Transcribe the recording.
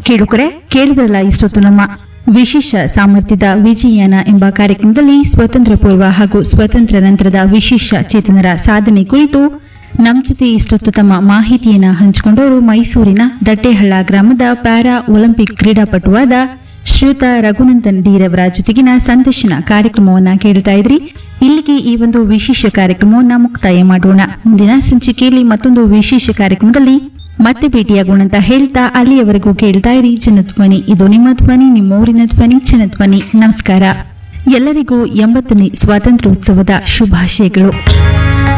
ಕೇಳುಕರೆ ಕೇಳಿದ್ರಲ್ಲ ಇಷ್ಟೊತ್ತು ನಮ್ಮ ವಿಶೇಷ ಸಾಮರ್ಥ್ಯದ ವಿಜಯಯಾನ ಎಂಬ ಕಾರ್ಯಕ್ರಮದಲ್ಲಿ ಸ್ವತಂತ್ರ ಪೂರ್ವ ಹಾಗೂ ಸ್ವತಂತ್ರ ನಂತರದ ವಿಶೇಷ ಚೇತನರ ಸಾಧನೆ ಕುರಿತು ನಮ್ಮ ಜೊತೆ ಇಷ್ಟೊತ್ತು ತಮ್ಮ ಮಾಹಿತಿಯನ್ನ ಹಂಚಿಕೊಂಡವರು ಮೈಸೂರಿನ ದಟ್ಟೆಹಳ್ಳ ಗ್ರಾಮದ ಪ್ಯಾರಾ ಒಲಿಂಪಿಕ್ ಕ್ರೀಡಾಪಟುವಾದ ಶ್ರೀಯುತ ರಘುನಂದನ್ ಡಿರವರ ಜೊತೆಗಿನ ಸಂದರ್ಶನ ಕಾರ್ಯಕ್ರಮವನ್ನ ಕೇಳುತ್ತಾ ಇದ್ರಿ ಇಲ್ಲಿಗೆ ಈ ಒಂದು ವಿಶೇಷ ಕಾರ್ಯಕ್ರಮವನ್ನ ಮುಕ್ತಾಯ ಮಾಡೋಣ ಮುಂದಿನ ಸಂಚಿಕೆಯಲ್ಲಿ ಮತ್ತೊಂದು ವಿಶೇಷ ಕಾರ್ಯಕ್ರಮದಲ್ಲಿ ಮತ್ತೆ ಭೇಟಿಯಾಗೋಣ ಅಂತ ಹೇಳ್ತಾ ಅಲ್ಲಿಯವರೆಗೂ ಕೇಳ್ತಾ ಇರಿ ಜನಧ್ವನಿ ಇದು ನಿಮ್ಮ ಧ್ವನಿ ನಿಮ್ಮ ಊರಿನ ಧ್ವನಿ ಜನಧ್ವನಿ ನಮಸ್ಕಾರ ಎಲ್ಲರಿಗೂ ಎಂಬತ್ತನೇ ಸ್ವಾತಂತ್ರ್ಯೋತ್ಸವದ ಶುಭಾಶಯಗಳು